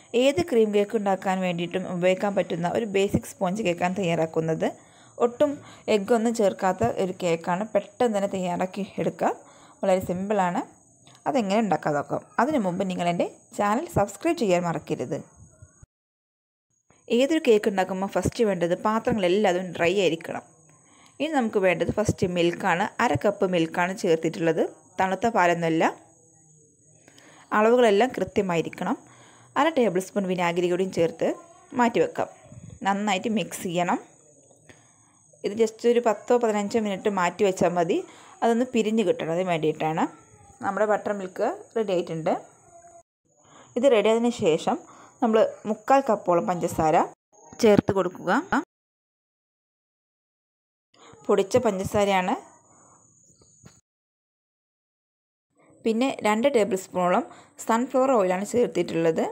ഏത് cream cake ഉണ്ടാക്കാൻ വേണ്ടിയിട്ടും ഉപയോഗിക്കാൻ പറ്റുന്ന ഒരു ബേസിക് സ്പോഞ്ച് കേക്കാണ് തയ്യാറാക്കുന്നത് ഒട്ടും എഗ്ഗൊന്നും ചേർക്കാത്ത ഒരു കേക്കാണ് പെട്ടെന്ന് തന്നെ തയ്യാറാക്കി എടുക്കാം വളരെ സിമ്പിളാണ് അതെങ്ങനെ ഉണ്ടാക്കാൻ നോക്കാം അതിനു മുമ്പ് നിങ്ങൾ എൻ്റെ ചാനൽ സബ്സ്ക്രൈബ് ചെയ്യാൻ മറക്കരുത് ഏതൊരു കേക്ക് ഉണ്ടാക്കുമ്പോൾ ഫസ്റ്റ് വേണ്ടത് പാത്രങ്ങളെല്ലാം ഡ്രൈ ആയിരിക്കണം ഇനി നമുക്ക് വേണ്ടത് ഫസ്റ്റ് മിൽക്കാണ് അര കപ്പ് മിൽക്കാണ് ചേർത്തിട്ടുള്ളത് തണുത്ത പാലൊന്നുമല്ല അളവുകളെല്ലാം കൃത്യമായിരിക്കണം അര ടേബിൾ സ്പൂൺ വിനാഗിരി കൂടിയും ചേർത്ത് മാറ്റി വെക്കാം നന്നായിട്ട് മിക്സ് ചെയ്യണം ഇത് ജസ്റ്റ് ഒരു പത്തോ പതിനഞ്ചോ മിനിറ്റ് മാറ്റി വെച്ചാൽ മതി അതൊന്ന് പിരിഞ്ഞ് കിട്ടണം അതിന് വേണ്ടിയിട്ടാണ് നമ്മുടെ ബട്ടർ മിൽക്ക് റെഡി ആയിട്ടുണ്ട് ഇത് റെഡി ആയതിന് ശേഷം നമ്മൾ മുക്കാൽ കപ്പോളം പഞ്ചസാര ചേർത്ത് കൊടുക്കുക പൊടിച്ച പഞ്ചസാരയാണ് പിന്നെ രണ്ട് ടേബിൾ സ്പൂണോളം സൺഫ്ലവർ ഓയിലാണ് ചേർത്തിട്ടുള്ളത്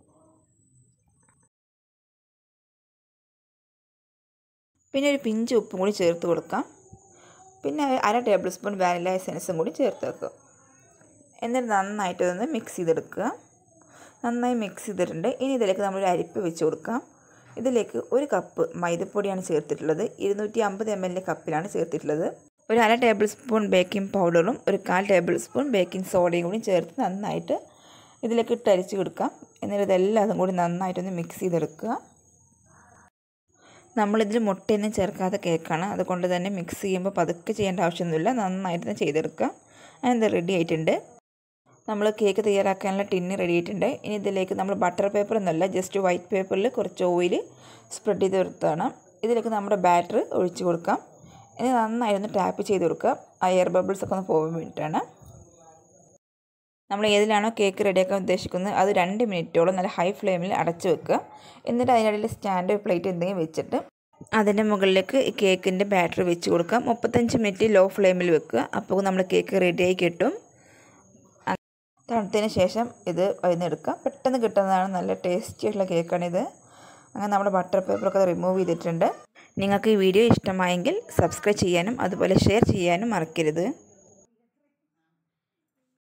പിന്നെ ഒരു പിഞ്ച് ഉപ്പും കൂടി ചേർത്ത് കൊടുക്കാം പിന്നെ അര ടേബിൾ സ്പൂൺ വാനില എസൻസും കൂടി ചേർത്ത് വെക്കുക എന്നിട്ട് നന്നായിട്ട് ഇതൊന്ന് മിക്സ് ചെയ്തെടുക്കുക നന്നായി മിക്സ് ചെയ്തിട്ടുണ്ട് ഇനി ഇതിലേക്ക് നമ്മളൊരു അരിപ്പ് വെച്ച് കൊടുക്കാം ഇതിലേക്ക് ഒരു കപ്പ് മൈദപ്പൊടിയാണ് ചേർത്തിട്ടുള്ളത് ഇരുന്നൂറ്റി അമ്പത് എം എൽ കപ്പിലാണ് ചേർത്തിട്ടുള്ളത് ഒരു അര ടേബിൾ സ്പൂൺ ബേക്കിംഗ് പൗഡറും ഒരു കാൽ ടേബിൾ സ്പൂൺ ബേക്കിംഗ് സോഡയും കൂടി ചേർത്ത് നന്നായിട്ട് ഇതിലേക്ക് ഇട്ട് അരിച്ച് കൊടുക്കാം എന്നിട്ട് ഇതെല്ലാം അതും കൂടി നന്നായിട്ടൊന്ന് മിക്സ് ചെയ്തെടുക്കുക നമ്മളിതിൽ മുട്ടയൊന്നും ചേർക്കാത്ത കേക്കാണ് അതുകൊണ്ട് തന്നെ മിക്സ് ചെയ്യുമ്പോൾ പതുക്കെ ചെയ്യേണ്ട ആവശ്യമൊന്നുമില്ല നന്നായിട്ട് തന്നെ ചെയ്തെടുക്കുക അതിനെന്താ റെഡി ആയിട്ടുണ്ട് നമ്മൾ കേക്ക് തയ്യാറാക്കാനുള്ള ടിന്ന് റെഡി ആയിട്ടുണ്ട് ഇനി ഇതിലേക്ക് നമ്മൾ ബട്ടർ പേപ്പർ എന്നല്ല ജസ്റ്റ് വൈറ്റ് പേപ്പറിൽ കുറച്ച് ഓയിൽ സ്പ്രെഡ് ചെയ്ത് കൊടുത്താണ് ഇതിലേക്ക് നമ്മുടെ ബാറ്റർ ഒഴിച്ച് കൊടുക്കാം ഇനി നന്നായിട്ടൊന്ന് ടാപ്പ് ചെയ്ത് കൊടുക്കുക ആ എയർ ബബിൾസ് ഒക്കെ ഒന്ന് പോകാൻ വേണ്ടിയിട്ടാണ് നമ്മൾ ഏതിലാണോ കേക്ക് റെഡിയാക്കാൻ ഉദ്ദേശിക്കുന്നത് അത് രണ്ട് മിനിറ്റോളം നല്ല ഹൈ ഫ്ലെയിമിൽ അടച്ച് വെക്കുക എന്നിട്ട് അതിനിടയിൽ സ്റ്റാൻഡ് പ്ലേറ്റ് എന്തെങ്കിലും വെച്ചിട്ട് അതിൻ്റെ മുകളിലേക്ക് ഈ കേക്കിൻ്റെ ബാറ്ററി വെച്ച് കൊടുക്കാം മുപ്പത്തഞ്ച് മിനിറ്റ് ലോ ഫ്ലെയിമിൽ വെക്കുക അപ്പോൾ നമ്മൾ കേക്ക് റെഡിയായി കിട്ടും തണുത്തതിന് ശേഷം ഇത് അതിനെടുക്കാം പെട്ടെന്ന് കിട്ടുന്നതാണ് നല്ല ടേസ്റ്റി ആയിട്ടുള്ള കേക്കാണിത് അങ്ങനെ നമ്മുടെ ബട്ടർ പേപ്പറൊക്കെ റിമൂവ് ചെയ്തിട്ടുണ്ട് നിങ്ങൾക്ക് ഈ വീഡിയോ ഇഷ്ടമായെങ്കിൽ സബ്സ്ക്രൈബ് ചെയ്യാനും അതുപോലെ ഷെയർ ചെയ്യാനും മറക്കരുത്